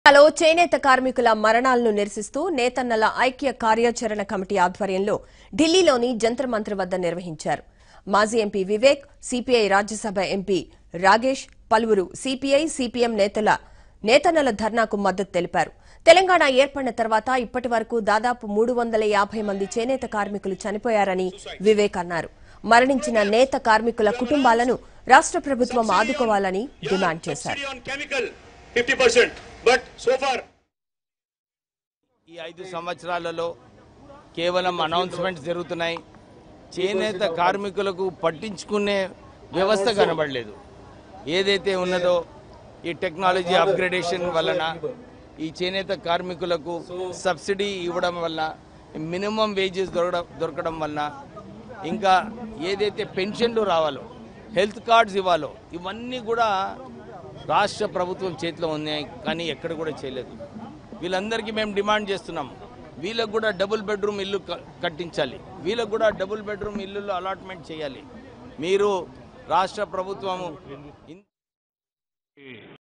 తెలంగాణలో చేనేత కార్మికుల మరణాలను నిరసిస్తూ నేతన్నల ఐక్య కార్యాచరణ కమిటీ ఆధ్వర్యంలో ఢిల్లీలోని జంతర్ మంతర్ వద్ద నిర్వహించారు మాజీ MP Vivek CPI Rajya Sabha MP Ragesh పలువురు సిపిఐ సిపిఎం నేతల నేతన్నల ధర్నాకు మద్దతు తెలిపారు తెలంగాణ ఏర్పడిన తర్వాత ఇప్పటి వరకు దాదాపు మూడు వందల యాభై మంది చేనేత కార్మికులు చనిపోయారని వివేక్ అన్నారు మరణించిన నేత కార్మికుల కుటుంబాలను రాష్ట్ర ప్రభుత్వం ఆదుకోవాలని డిమాండ్ చేశారు subsidy on chemical 50%. But so far, ఈ ఐదు సంవత్సరాలలో కేవలం అనౌన్స్మెంట్స్ జరుగుతున్నాయి చేనేత కార్మికులకు పట్టించుకునే వ్యవస్థ కనబడలేదు ఏదైతే ఉన్నదో ఈ టెక్నాలజీ అప్గ్రేడేషన్ వలన ఈ చేనేత కార్మికులకు సబ్సిడీ ఇవ్వడం వల్ల మినిమం వేజెస్ దొరకడం దొరకడం వలన ఇంకా ఏదైతే పెన్షన్లు రావాలో హెల్త్ కార్డ్స్ ఇవ్వాలో ఇవన్నీ కూడా రాష్ట్ర ప్రభుత్వం చేతిలో ఉన్నాయి కానీ ఎక్కడ కూడా చేయలేదు వీళ్ళందరికీ మేము డిమాండ్ చేస్తున్నాం వీళ్ళకు కూడా డబుల్ బెడ్రూమ్ ఇల్లు క- కట్టించాలి వీళ్ళకు కూడా డబుల్ బెడ్రూమ్ ఇల్లులో అలాట్మెంట్ చేయాలి మీరు రాష్ట్ర ప్రభుత్వము ఇన్-